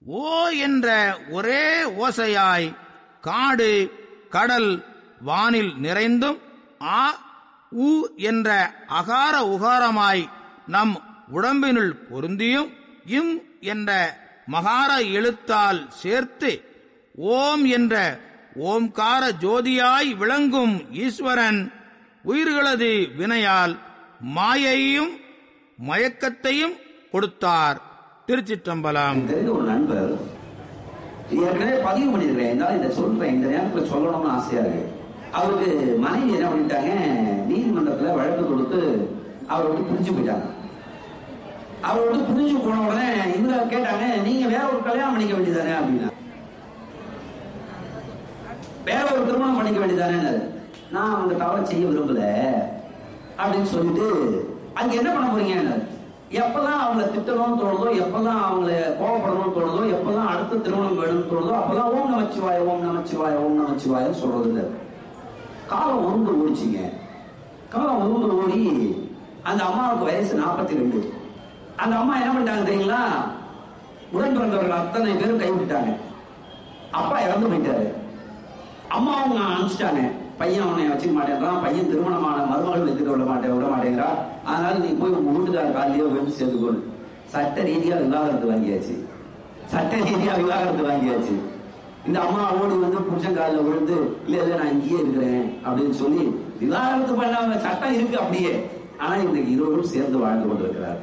ஓ என்ற ஒரே ஓசையாய் காடு கடல் வானில் நிறைந்தும் ஆ உ என்ற அகார உகாரமாய் நம் உடம்பினுள் பொருந்தியும் இம் என்ற மகார எழுத்தால் சேர்த்து ஓம் என்ற ஓம்கார ஜோதியாய் விளங்கும் ஈஸ்வரன் உயிர்களது வினையால் மாயையும் மயக்கத்தையும் கொடுத்தார் திருச்சிற்றம்பலம் எனக்கு தெரிஞ்ச ஒரு நண்பர் ஏற்கனவே பதிவு பண்ணிருக்கிறேன் இருந்தாலும் இதை சொல்றேன் இந்த நேரத்தில் சொல்லணும்னு ஆசையா இருக்கு அவருக்கு மனைவி என்ன பண்ணிட்டாங்க நீதிமன்றத்துல வழக்கு கொடுத்து அவரை விட்டு பிரிஞ்சு போயிட்டாங்க அவரை விட்டு பிரிஞ்சு போன உடனே இவங்க கேட்டாங்க நீங்க வேற ஒரு கல்யாணம் பண்ணிக்க வேண்டியதானே அப்படின்னா வேற ஒரு திருமணம் பண்ணிக்க வேண்டியதானே நான் அவங்க தவற செய்ய விரும்பல அப்படின்னு சொல்லிட்டு அங்க என்ன பண்ண போறீங்க எப்பெல்லாம் அவங்கள திட்டணும்னு தோணுதோ எப்பெல்லாம் அவங்கள கோவப்படணும்னு தோணுதோ எப்பெல்லாம் அடுத்த திருமணம் வேணும்னு தோணுதோ அப்பெல்லாம் ஓம் நமச்சிவாய ஓம் நமச்சிவாய ஓம் நமச்சிவாயன்னு சொல்றது இல்ல காலம் உருண்டு ஓடிச்சிங்க காலம் உருண்டு ஓடி அந்த அம்மாவுக்கு வயசு நாற்பத்தி ரெண்டு அந்த அம்மா என்ன பண்ணிட்டாங்க தெரியுங்களா உடன் பிறந்தவர்கள் அத்தனை பேரும் கைவிட்டாங்க அப்பா இறந்து போயிட்டாரு அம்மா அவங்க அனுப்பிச்சிட்டாங்க பையன் அவனை வச்சுக்க மாட்டேங்கிறான் பையன் திருமணமான மருமகள் வைத்துக்க விட மாட்டேன் விட மாட்டேங்கிறா அதனால நீ போய் உங்க வீட்டுக்கார காலையிலேயே விழுந்து சேர்த்துக்கொள் சட்ட ரீதியா விவாகரத்து வாங்கியாச்சு சட்ட ரீதியா விவாகரத்து வாங்கியாச்சு இந்த அம்மா ஓடி வந்து புருஷன் காலில் விழுந்து இல்ல இல்ல நான் இங்கேயே இருக்கிறேன் அப்படின்னு சொல்லி விவாகரத்து பண்ணாம சட்டம் இருக்கு அப்படியே ஆனா இன்னைக்கு இருவரும் சேர்ந்து வாழ்ந்து கொண்டிருக்கிறார்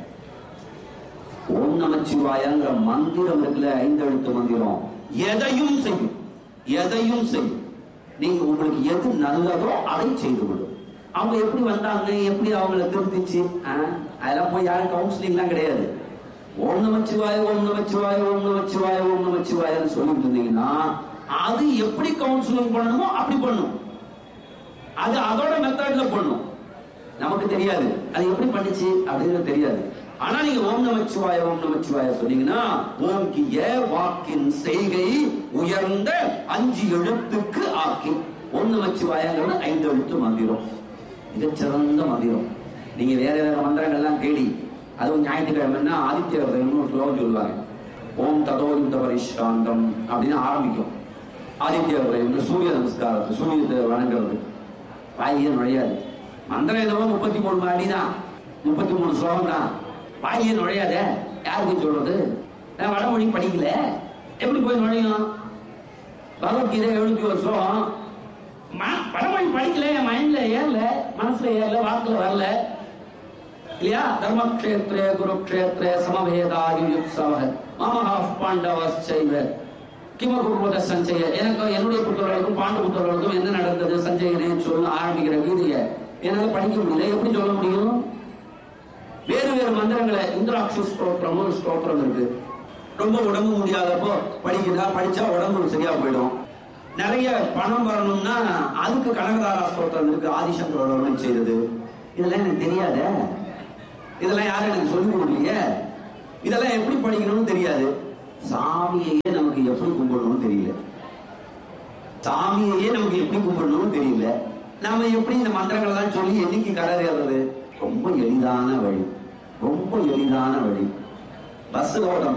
ஓம் நமச்சிவாயங்கிற மந்திரம் இருக்குல்ல ஐந்தெழுத்து மந்திரம் எதையும் செய்யும் எதையும் செய்யும் நீங்க உங்களுக்கு எது நல்லதோ அதை செய்து கொள்ளும் அவங்க எப்படி வந்தாங்க எப்படி அவங்கள திருத்திச்சு ஆ? அதெல்லாம் போய் யாரும் கவுன்சிலிங்லாம் கிடையாது ஓம் நமச்சிவாய ஓம் நமச்சிவாய ஓம் நமச்சிவாய ஓம் நமச்சிவாயன்னு சொல்லிட்டு இருந்தீங்கன்னா அது எப்படி கவுன்சிலிங் பண்ணணுமோ அப்படி பண்ணும் அது அதோட மெத்தட்ல பண்ணும் நமக்கு தெரியாது அது எப்படி பண்ணுச்சு அப்படிங்கிறது தெரியாது ஆனா நீங்க ஓம் நமச்சிவாய ஓம் நமச்சிவாய சொன்னீங்கன்னா ஓங்கிய வாக்கின் செய்கை உயர்ந்த அஞ்சு எழுத்துக்கு ஆக்கி ஓம் நமச்சிவாயங்கிறது ஐந்து எழுத்து மந்திரம் மிகச்சிறந்த மந்திரம் நீங்க வேற வேற மந்திரங்கள்லாம் தேடி அதுவும் ஞாயிற்றுக்கிழமைன்னா ஆதித்ய ஹிருதயம்னு ஒரு ஸ்லோகம் சொல்லுவாங்க ஓம் ததோயுத்த பரிஷ்டாந்தம் அப்படின்னு ஆரம்பிக்கும் ஆதித்ய ஹிருதயம் சூரிய நமஸ்காரத்து சூரியத்தை வணங்குறது வாயிலே நுழையாது மந்திரம் என்னவோ முப்பத்தி மூணு மாடி தான் முப்பத்தி மூணு ஸ்லோகம் தான் வாயிலே நுழையாத யாருக்கு சொல்றது நான் வடமொழி படிக்கல எப்படி போய் நுழையும் பகவத்கீதை எழுபத்தி ஒரு ஸ்லோகம் ம- வடமொழி படிக்கல என் மைண்ட்ல ஏறல மனசுல ஏறல வாக்குல வரல இல்லையா தர்மக்ஷேத்ரே குருக்ஷேத்ரே சமவேதாயுயுத்சவ மமஹா பாண்டவச்சைவ கிமகுர்வத சஞ்சய எனக்கு என்னுடைய புத்தகங்களுக்கும் பாண்டு புத்தகங்களுக்கும் என்ன நடந்தது சஞ்சயனே சொல்ல ஆரம்பிக்கிற கீதைய என்னால படிக்க முடியல எப்படி சொல்ல முடியும் வேறு வேறு மந்திரங்களை இந்திராட்சி ஸ்தோத்திரம் ஒரு ஸ்தோத்திரம் இருக்கு ரொம்ப உடம்பு முடியாதப்போ படிக்கிறதா படிச்சா உடம்பு சரியா போயிடும் நிறைய பணம் வரணும்னா அதுக்கு கனகதாரா ஸ்தோத்திரம் இருக்கு ஆதிசங்கரோட செய்தது இதெல்லாம் எனக்கு தெரியாதே இதெல்லாம் யாரும் எனக்கு சொல்லிக் கொடுக்கலையே இதெல்லாம் எப்படி படிக்கணும்னு தெரியாது சாமியையே நமக்கு எப்படி கும்பிடணும்னு தெரியல சாமியையே நமக்கு எப்படி கும்பிடணும்னு தெரியல நாம எப்படி இந்த மந்திரங்கள் எல்லாம் சொல்லி என்னைக்கு கரை ரொம்ப எளிதான வழி ரொம்ப எளிதான வழி பஸ் ஓட்டம்